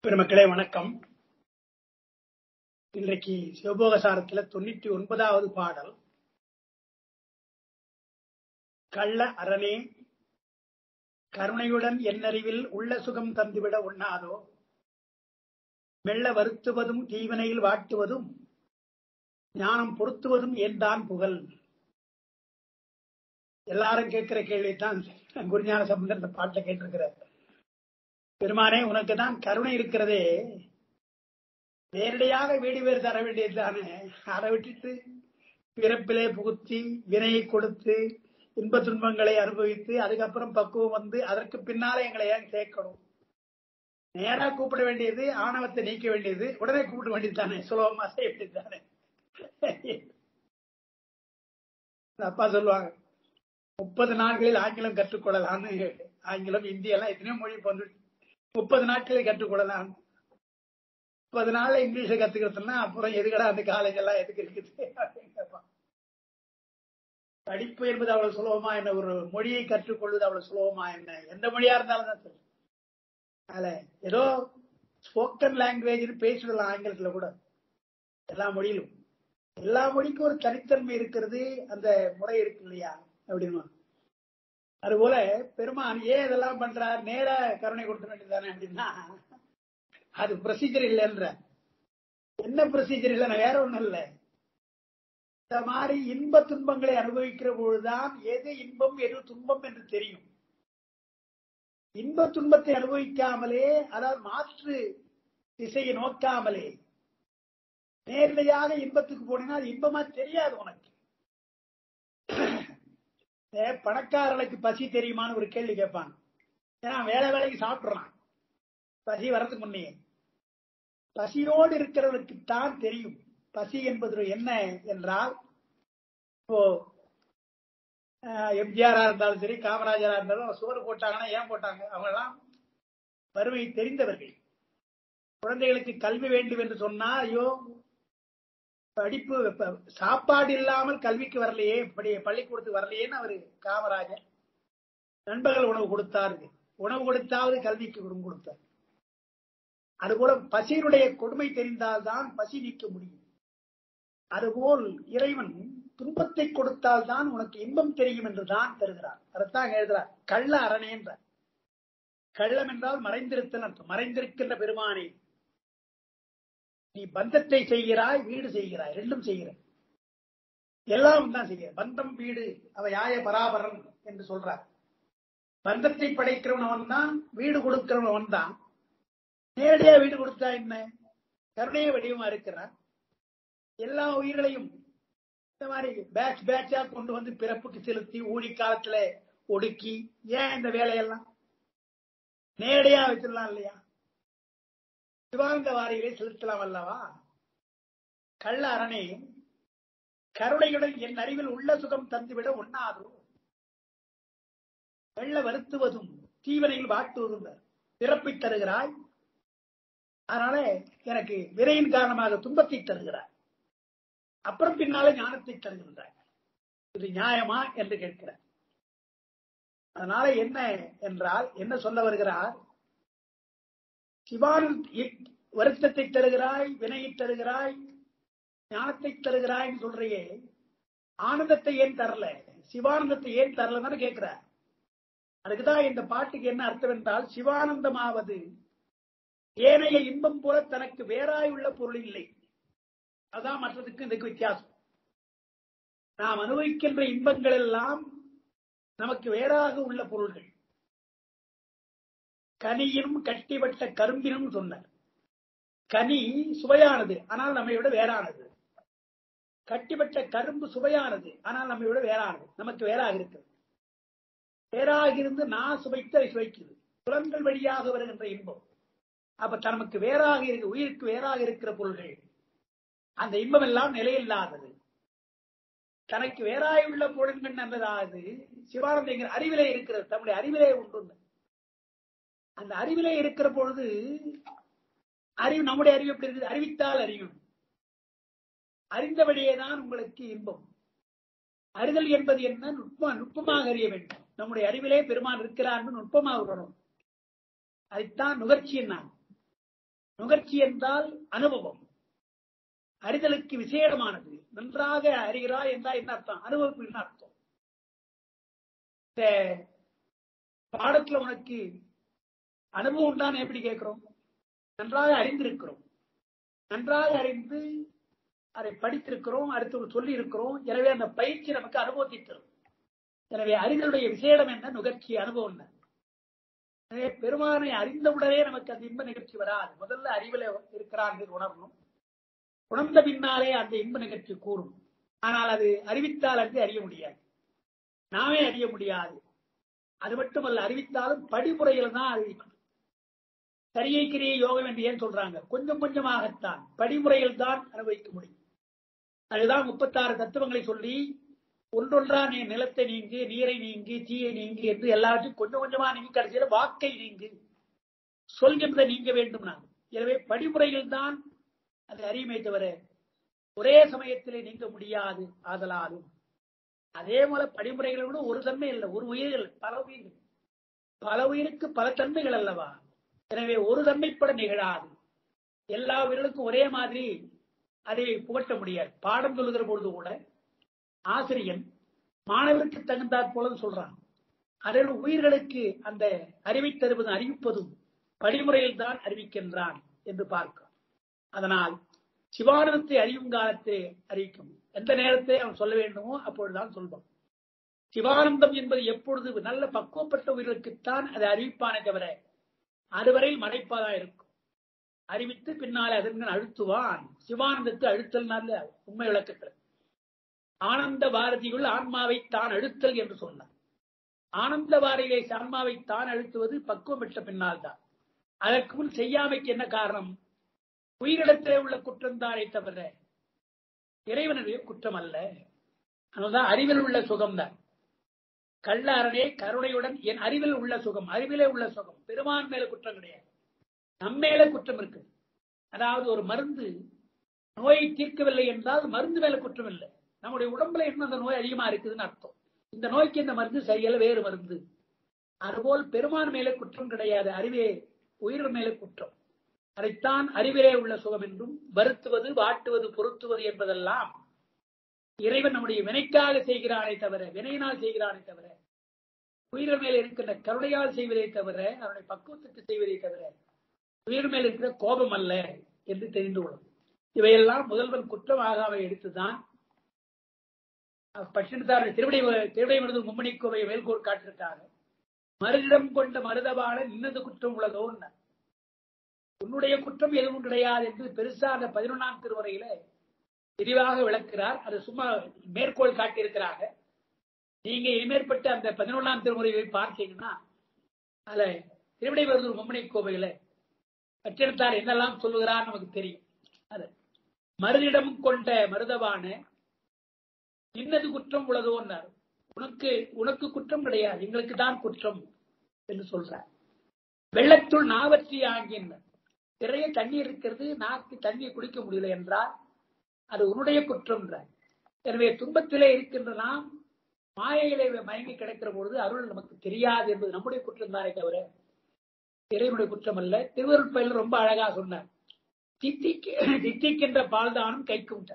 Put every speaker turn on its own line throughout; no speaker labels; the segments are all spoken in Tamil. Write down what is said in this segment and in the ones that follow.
பெருமக்களே வணக்கம் இன்றைக்கு சிவபோகசாரத்துல தொண்ணூற்றி ஒன்பதாவது பாடல் கள்ள அரணே கருணையுடன் என்னறிவில் உள்ள சுகம் தந்துவிட உண்ணாதோ மெல்ல வருத்துவதும் தீவினையில் வாட்டுவதும் ஞானம் பொருத்துவதும் ஏன்தான் புகழ் எல்லாரும் கேட்கிற கேள்விதான் குருஞான சம்பந்தர் இந்த பாட்டை கேட்டிருக்கிறார் பெருமானே உனக்கு தான் கருணை இருக்கிறதே நேரடியாக வீடு பேர் தர வேண்டியதுதானே அதை விட்டுட்டு பிறப்பிலே புகுத்தி வினையை கொடுத்து இன்ப துன்பங்களை அனுபவித்து அதுக்கப்புறம் பக்குவம் வந்து அதற்கு பின்னால எங்களை ஏன் சேர்க்கணும் நேரா கூப்பிட வேண்டியது ஆணவத்தை நீக்க வேண்டியது உடனே கூப்பிட வேண்டியது தானே சுலபமா செய்ய வேண்டியது தானே அப்பா சொல்லுவாங்க முப்பது நாட்களில் ஆங்கிலம் கற்றுக்கொள்ளலாம்னு ஆங்கிலம் இந்தி எல்லாம் எத்தனையோ மொழி வந்து முப்பது நாட்களில் கற்றுக்கொள்ளலாம் முப்பது நாள்ல இங்கிலீஷை கத்துக்கிறதுனா அப்புறம் எதுக்கடா அந்த காலேஜ் எல்லாம் எதுக்கு இருக்குது படிப்பு என்பது அவ்வளவு சுலபமா என்ன ஒரு மொழியை கற்றுக்கொள்வது அவ்வளவு சுலபமா என்ன எந்த மொழியா இருந்தாலும் தான் சரி அதுல ஏதோ ஸ்போக்கன் லாங்குவேஜ் பேசிடலாம் ஆங்கிலத்துல கூட எல்லா மொழியிலும் எல்லா மொழிக்கும் ஒரு தனித்தன்மை இருக்கிறது அந்த முறை இருக்கு இல்லையா அப்படின்னு அதுபோல பெருமான் ஏன் இதெல்லாம் பண்றார் நேர கருணை கொடுக்க வேண்டியதானே அப்படின்னா அது ப்ரொசீஜர் இல்லைன்ற என்ன ப்ரொசீஜர் இல்லைன்னா வேற ஒண்ணும் இல்லை இந்த மாதிரி இன்ப துன்பங்களை அனுபவிக்கிற பொழுதுதான் எது இன்பம் எது துன்பம் என்று தெரியும் இன்ப துன்பத்தை அனுபவிக்காமலே அதாவது மாற்று திசையை நோக்காமலே நேரடியாக இன்பத்துக்கு போனீங்கன்னா அது இன்பமா தெரியாது உனக்கு பணக்காரர்களுக்கு பசி தெரியுமான்னு ஒரு கேள்வி கேட்பாங்க ஏன்னா வேலை வேலைக்கு சாப்பிடுறான் பசி வர்றதுக்கு முன்னே பசியோடு இருக்கிறவனுக்கு தான் தெரியும் பசி என்பது என்ன என்றால் இப்போ எம்ஜிஆரா இருந்தாலும் சரி காமராஜரா இருந்தாலும் சோறு போட்டாங்கன்னா ஏன் போட்டாங்க அவங்க எல்லாம் வறுமை தெரிந்தவர்கள் குழந்தைகளுக்கு கல்வி வேண்டும் என்று சொன்னா ஐயோ படிப்பு சாப்பாடு இல்லாமல் கல்விக்கு வரலையே பள்ளிக்கூடத்துக்கு வரலையேன்னு அவரு காமராஜர் நண்பர்கள் உணவு கொடுத்தாரு உணவு கொடுத்தாவது கல்விக்கு கொடுத்தார் அதுபோல பசியினுடைய கொடுமை தெரிந்தால்தான் பசி நீக்க முடியும் அதுபோல் இறைவன் துன்பத்தை கொடுத்தால் தான் உனக்கு இன்பம் தெரியும் என்று தான் தருகிறார் அதைத்தான் எழுதுறார் கள்ள அரணே என்றார் கள்ளம் என்றால் மறைந்திருத்தல் அர்த்தம் மறைந்திருக்கின்ற பெருமானே நீ பந்தத்தை செய்கிறாய் வீடு செய்கிறாய் ரெண்டும் செய்கிறாய் எல்லாம் தான் செய்ய பந்தம் வீடு அவ யாய பராபரன் என்று சொல்றார் பந்தத்தை படைக்கிறவன் அவன் தான் வீடு கொடுக்கிறவன் அவன் தான் நேரடியா வீடு கொடுத்தா என்ன கருணைய வடிவமா இருக்கிறார் எல்லா உயிர்களையும் இந்த மாதிரி பேட்ச் பேட்சா கொண்டு வந்து பிறப்புக்கு செலுத்தி ஊழி காலத்துல ஒடுக்கி ஏன் இந்த வேலையெல்லாம் நேரடியா வச்சிடலாம் இல்லையா சிவானந்த வாரிகளை செலுத்தலாம் அல்லவா கள்ள அரணே கருணையுடன் என் அறிவில் உள்ள சுகம் தந்துவிட ஒண்ணாதோ வெள்ள வருத்துவதும் தீவனையில் வாட்டுவதும் பிறப்பை தருகிறாய் அதனால எனக்கு விரையின் காரணமாக துன்பத்தை தருகிறாய் அப்புறம் பின்னாலே ஞானத்தை தருகின்றாய் இது நியாயமா என்று கேட்கிறார் அதனால என்ன என்றால் என்ன சொல்ல வருகிறார் சிவான் வருத்தத்தை தருகிறாய் வினையை தருகிறாய் ஞானத்தை தருகிறாய் சொல்றையே ஆனந்தத்தை ஏன் தரல சிவானந்தத்தை ஏன் தரலன்னு கேட்கிறார் அதுக்குதான் இந்த பாட்டுக்கு என்ன அர்த்தம் என்றால் சிவானந்தமாவது ஏனைய இன்பம் போல தனக்கு வேறாய் உள்ள பொருள் இல்லை அதான் மற்றதுக்கு இதுக்கு வித்தியாசம் நாம் அனுபவிக்கின்ற இன்பங்கள் எல்லாம் நமக்கு வேறாக உள்ள பொருள்கள் கனியினும் கட்டிப்பட்ட கரும்பினும் சொன்னார் கனி சுவையானது ஆனால் நம்மை விட வேறானது கட்டிப்பட்ட கரும்பு சுவையானது ஆனால் நம்மை விட வேறானது நமக்கு வேறாக இருக்கிறது வேறாக இருந்து நான் சுவைத்து அதை சுவைக்குது புலன்கள் வழியாக வருகின்ற இன்பம் அப்ப நமக்கு வேறாக இருக்கு உயிருக்கு வேறாக இருக்கிற பொருள்கள் அந்த இன்பம் எல்லாம் நிலையில்லாதது தனக்கு வேறாய் உள்ள பொருள்கள் என்பதாவது சிவானந்தங்கிற அறிவிலே இருக்கிறது தம்முடைய அறிவிலே உண்டு அந்த அறிவிலே இருக்கிற பொழுது அறிவு நம்முடைய அறிவு எப்படி இருக்குது அறிவித்தால் அறியும் அறிந்தபடியே தான் உங்களுக்கு இன்பம் அறிதல் என்பது என்ன நுட்ப நுட்பமாக அறிய வேண்டும் நம்முடைய அறிவிலே பெருமான் இருக்கிறார் நுட்பமாக வரணும் அதைத்தான் நுகர்ச்சி நான் நுகர்ச்சி என்றால் அனுபவம் அறிதலுக்கு விசேடமானது நன்றாக அறிகிறாய் என்றால் என்ன அர்த்தம் அனுபவம் என்ன அர்த்தம் இந்த பாடத்துல உனக்கு அனுபவம் தான் எப்படி கேட்கிறோம் நன்றாக அறிந்திருக்கிறோம் நன்றாக அறிந்து அதை படித்திருக்கிறோம் அடுத்து சொல்லி இருக்கிறோம் எனவே அந்த பயிற்சி நமக்கு அனுபவத்தை தரும் எனவே அறிதலுடைய விசேடம் என்ன நுகர்ச்சி அனுபவம் என்ன எனவே பெருமானை அறிந்தவுடனே நமக்கு அந்த இன்ப நிகழ்ச்சி வராது முதல்ல அறிவில் இருக்கிறான் என்று உணரணும் உணர்ந்த பின்னாலே அந்த இன்ப நிகழ்ச்சி கூறும் ஆனால் அது அறிவித்தால் அன்று அறிய முடியாது நாமே அறிய முடியாது அது மட்டுமல்ல அறிவித்தாலும் படிமுறையில் தான் அறிவிக்கணும் சரியை கிரிய யோகம் என்று ஏன் சொல்றாங்க கொஞ்சம் கொஞ்சமாகத்தான் படிமுறையில் தான் அனுபவிக்க முடியும் அதுதான் முப்பத்தாறு தத்துவங்களை சொல்லி ஒன்றொன்றா நீ நிலத்தை நீங்கு நீரை நீங்கு தீயை நீங்கு என்று எல்லாத்தையும் கொஞ்சம் கொஞ்சமா நீங்கி கடைசியில வாக்கை நீங்கு சொல்கின்ற நீங்க வேண்டும் நான் எனவே படிமுறையில் தான் அது அறியுமே தவிர ஒரே சமயத்திலே நீங்க முடியாது ஆதலாலும் அதே போல படிமுறைகளை விட ஒரு தன்மை இல்லை ஒரு உயிர்கள் பல உயிர்கள் பல உயிருக்கு பல தன்மைகள் அல்லவா எனவே ஒரு தன்மைப்பட நிகழாது எல்லா உயிர்களுக்கும் ஒரே மாதிரி அதை புகட்ட முடியாது பாடம் சொல்லுகிற பொழுது கூட ஆசிரியன் மாணவருக்கு தகுந்தாற் போல சொல்றான் அதில் உயிர்களுக்கு அந்த அறிவை தருவதும் அறிவிப்பதும் படிமுறையில் தான் அறிவிக்கின்றான் என்று பார்க்கிறோம் அதனால் சிவானந்தத்தை அறியும் காலத்தை அறிவிக்கும் எந்த நேரத்தை அவன் சொல்ல வேண்டுமோ அப்பொழுதுதான் சொல்வான் சிவானந்தம் என்பது எப்பொழுது நல்ல பக்குவப்பட்ட உயிர்களுக்குத்தான் அதை அறிவிப்பானே தவிர அதுவரை மறைப்பதா இருக்கும் அறிவித்து பின்னாலே அதன் அழுத்துவான் சிவானந்தத்தை அழுத்தல் நல்ல உண்மை விளக்கத்தில் ஆனந்த பாரதியுள் ஆன்மாவை தான் அழுத்தல் என்று சொன்னார் ஆனந்த பாரதியிலே ஆன்மாவை தான் அழுத்துவது பக்குவம் பெற்ற பின்னால் தான் அதற்கு முன் செய்யாமைக்கு என்ன காரணம் உயிரிடத்திலே உள்ள குற்றம் தானே தவிர இறைவனுடைய குற்றம் அல்ல அதுதான் அறிவில் உள்ள சுகம்தான் கள்ள அரணே கருணையுடன் என் அறிவில் உள்ள சுகம் அறிவிலே உள்ள சுகம் பெருமான் மேல குற்றம் கிடையாது நம்மேல குற்றம் இருக்கு அதாவது ஒரு மருந்து நோயை தீர்க்கவில்லை என்றால் மருந்து மேல குற்றம் இல்லை நம்முடைய உடம்புல என்ன அந்த நோய் அதிகமா இருக்குதுன்னு அர்த்தம் இந்த நோய்க்கு இந்த மருந்து சரியில்லை வேறு மருந்து அதுபோல் பெருமான் மேலே குற்றம் கிடையாது அறிவே உயிர் மேலே குற்றம் அதைத்தான் அறிவிலே உள்ள சுகம் என்றும் வருத்துவது வாட்டுவது பொருத்துவது என்பதெல்லாம் இறைவன் நம்முடைய வினைக்காக செய்கிறானே தவிர வினையினால் செய்கிறானே தவிர உயிர் மேல் இருக்கின்ற கருணையால் செய்வதை தவிர அவனுடைய பக்குவத்துக்கு செய்வதை தவிர உயிர் மேல் இருக்கிற கோபம் அல்ல என்று தெரிந்து கொள்ளும் இவையெல்லாம் முதல்வன் குற்றம் ஆகாமை எடுத்துதான் பட்டினத்தார் திருவிடை திருவிடை மருது மும்மணி கோவை மேல்கோள் காட்டிருக்காங்க மருதிடம் கொண்ட மருதபான நின்னது குற்றம் உலகோ உன்னுடைய குற்றம் எதுவும் கிடையாது என்று பெருசா அந்த பதினொன்னாம் திருமுறையில விரிவாக விளக்குறார் அது சும்மா மேற்கோள் காட்டியிருக்கிறாங்க நீங்க இனிமேற்பட்டு அந்த பதினொன்றாம் திருமுறையை பார்த்தீங்கன்னா அதுல திருவிடை மருது மும்மணி கோவையில பட்டினத்தார் என்னெல்லாம் சொல்லுகிறார் நமக்கு தெரியும் அது மருதிடம் கொண்ட மருதபான இன்னது குற்றம் உள்ளதோன்னார் உனக்கு உனக்கு குற்றம் கிடையாது எங்களுக்கு தான் குற்றம் என்று சொல்றார் வெள்ளத்துள் நாவற்றி ஆகின்ற நிறைய தண்ணீர் இருக்கிறது நாக்கு தண்ணீர் குடிக்க முடியல என்றால் அது உன்னுடைய குற்றம் எனவே துன்பத்திலே இருக்கின்ற நாம் மாயையிலே மயங்கி கிடைக்கிற பொழுது அருள் நமக்கு தெரியாது என்பது நம்முடைய குற்றம் தானே தவிர இறைவனுடைய குற்றம் அல்ல திருவருட்பயில் ரொம்ப அழகா சொன்னார் தித்திக்கு தித்திக்கின்ற பால் தானும் கைக்கும்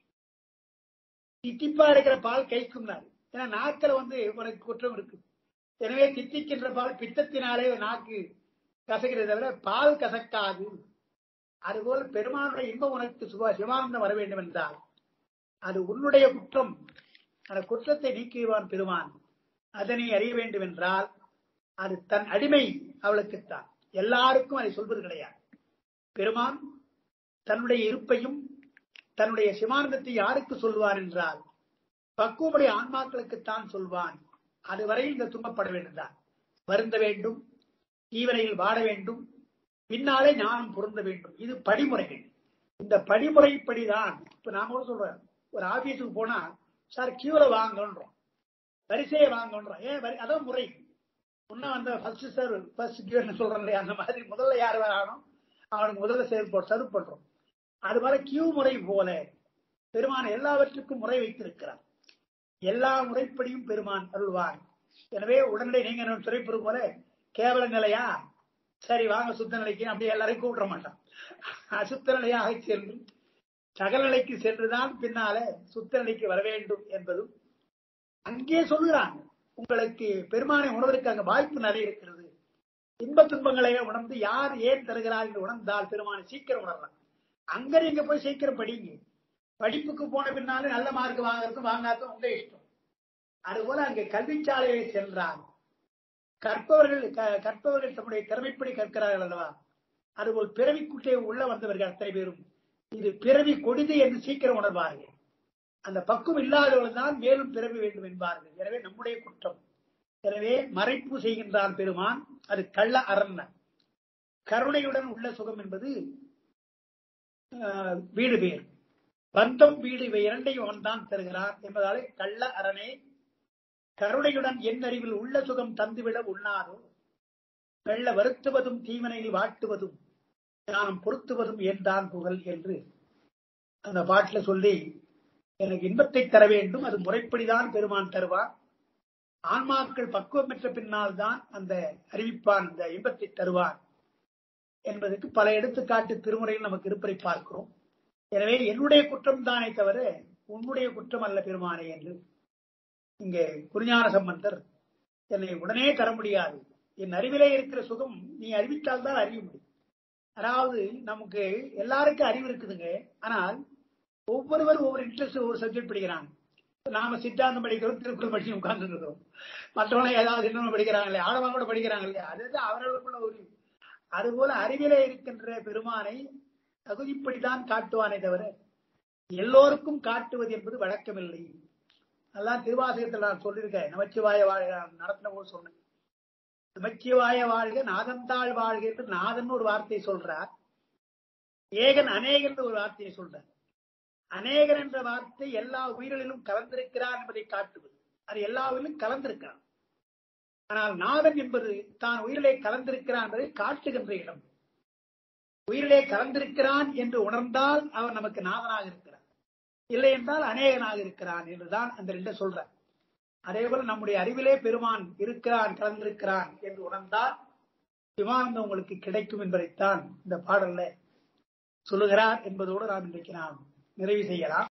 தித்திப்பா இருக்கிற பால் கைக்கும்னாரு ஏன்னா நாக்கில் வந்து உனக்கு குற்றம் இருக்கு எனவே தித்திக்கின்ற பால் பித்தத்தினாலே நாக்கு கசக்கிறது தவிர பால் கசக்காது அதுபோல் பெருமானுடைய இன்பம் உனக்கு சுபா சிவானந்தம் வர வேண்டும் என்றால் அது உன்னுடைய குற்றம் அந்த குற்றத்தை நீக்குவான் பெருமான் அதனை அறிய வேண்டும் என்றால் அது தன் அடிமை அவளுக்குத்தான் எல்லாருக்கும் அதை சொல்வது கிடையாது பெருமான் தன்னுடைய இருப்பையும் தன்னுடைய சிவானந்தத்தை யாருக்கு சொல்வான் என்றால் பக்குவமுடைய ஆன்மாக்களுக்குத்தான் சொல்வான் அதுவரை இந்த துன்பப்பட வேண்டும்தான் வருந்த வேண்டும் தீவனையில் வாட வேண்டும் பின்னாலே ஞானம் பொருந்த வேண்டும் இது படிமுறைகள் இந்த படிமுறைப்படிதான் இப்ப நாம கூட சொல்றோம் ஒரு ஆபீஸுக்கு போனா சார் கியூல வாங்கன்றோம் வரிசையை வாங்கன்றோம் ஏன் வரி அதான் முறை முன்ன வந்த ஃபர்ஸ்ட் சர்வ் ஃபர்ஸ்ட் கியூன்னு சொல்றோம் இல்லையா அந்த மாதிரி முதல்ல யார் வரானோ அவனுக்கு முதல்ல செயல்போ சர்வ் பண்றோம் அது போல கியூ முறை போல பெருமான் எல்லாவற்றுக்கும் முறை வைத்திருக்கிறார் எல்லா முறைப்படியும் பெருமான் அருள்வார் எனவே உடனடி நீங்க துறைப்பது போல கேவல நிலையா சரி வாங்க சுத்த நிலைக்கு அப்படியே எல்லாரையும் கூப்பிட மாட்டான் அசுத்த நிலையாக சென்று சகநிலைக்கு சென்றுதான் பின்னால சுத்த நிலைக்கு வர வேண்டும் என்பதும் அங்கே சொல்லுறாங்க உங்களுக்கு பெருமானை உணர்வதற்கு அங்க வாய்ப்பு நிறைய இருக்கிறது இன்ப துன்பங்களை உணர்ந்து யார் ஏன் தருகிறார் என்று உணர்ந்தால் பெருமானை சீக்கிரம் உணரலாம் அங்க நீங்க போய் சீக்கிரம் படிங்க படிப்புக்கு போன பின்னாலே நல்ல மார்க் வாங்குறதும் வாங்காததும் உங்க இஷ்டம் அதுபோல அங்கே கல்விச்சாலையை சென்றார் கற்பவர்கள் க- கற்பவர்கள் தம்முடைய திறமைப்படி கற்கிறார்கள் அல்லவா அதுபோல் பிறவிக்குட்டே உள்ள வந்தவர்கள் அத்தனை பேரும் இது பிறவி கொடிது என்று சீக்கிரம் உணர்வார்கள் அந்த பக்குவம் இல்லாதவர்கள் தான் மேலும் பிறவி வேண்டும் என்பார்கள் எனவே நம்முடைய குற்றம் எனவே மறைப்பு செய்கின்றான் பெருமான் அது கள்ள அரண்ண கருணையுடன் உள்ள சுகம் என்பது ஆஹ், வீடு பேர் பந்தம் வீடு இவை இரண்டையும் அவன் தான் தருகிறான் என்பதாலே கள்ள அரணே கருணையுடன் என் அறிவில் உள்ள சுகம் தந்துவிட உண்ணாதோ வெள்ள வருத்துவதும் தீவனையில் வாட்டுவதும் ஞானம் பொருத்துவதும் என்றான் புகழ் என்று அந்த பாட்டுல சொல்லி எனக்கு இன்பத்தை தர வேண்டும் அது முறைப்படிதான் பெருமான் தருவான் ஆன்மாக்கள் பக்குவம் பெற்ற பின்னால் தான் அந்த அறிவிப்பான் அந்த இன்பத்தை தருவான் என்பதற்கு பல எடுத்துக்காட்டு திருமுறையில் நமக்கு இருப்பதை பார்க்கிறோம் எனவே என்னுடைய குற்றம் தானே தவிர உன்னுடைய குற்றம் அல்ல பெருமானே என்று இங்கே குருஞான சம்பந்தர் என்னை உடனே தர முடியாது என் அறிவிலே இருக்கிற சுகம் நீ அறிவித்தால் தான் அறிய முடியும் அதாவது நமக்கு எல்லாருக்கும் அறிவு இருக்குதுங்க ஆனால் ஒவ்வொருவரும் ஒவ்வொரு இன்ட்ரெஸ்ட் ஒவ்வொரு சப்ஜெக்ட் படிக்கிறாங்க நாம சித்தாந்தம் படிக்கிறோம் திருக்குறள் படிச்சு உட்கார்ந்து இருக்கிறோம் மற்றவங்க ஏதாவது இன்னொன்று படிக்கிறாங்களே ஆழமாக கூட படிக்கிறாங்க இல்லையா அதுதான் அவர்களுக்குள்ள ஒரு அதுபோல அறிவிலே இருக்கின்ற பெருமானை தகுதிப்படிதான் காட்டுவானே தவிர எல்லோருக்கும் காட்டுவது என்பது வழக்கமில்லை அதான் திருவாசகத்தில் நான் சொல்லியிருக்கேன் நமச்சிவாய வாழ்க நான் நடத்தின போது சொன்னேன் நமச்சிவாய வாழ்க நாதந்தாள் வாழ்க என்று நாதன் ஒரு வார்த்தை சொல்றார் ஏகன் அநேகன் ஒரு வார்த்தையை சொல்றார் அநேகன் என்ற வார்த்தை எல்லா உயிரிலும் கலந்திருக்கிறார் என்பதை காட்டுவது அது எல்லா உயிரிலும் கலந்திருக்கிறான் ஆனால் நாதன் என்பது தான் உயிரிலே கலந்திருக்கிறான் என்பதை காட்டுகின்ற இடம் உயிரிலே கலந்திருக்கிறான் என்று உணர்ந்தால் அவன் நமக்கு நாதனாக இருக்கிறான் இல்லை என்றால் அநேகனாக இருக்கிறான் என்றுதான் அந்த ரெண்ட சொல்றார் அதே போல நம்முடைய அறிவிலே பெருமான் இருக்கிறான் கலந்திருக்கிறான் என்று உணர்ந்தால் சிவானந்தம் உங்களுக்கு கிடைக்கும் என்பதைத்தான் இந்த பாடல்ல சொல்லுகிறார் என்பதோடு நாம் இன்றைக்கு நாம் நிறைவு செய்யலாம்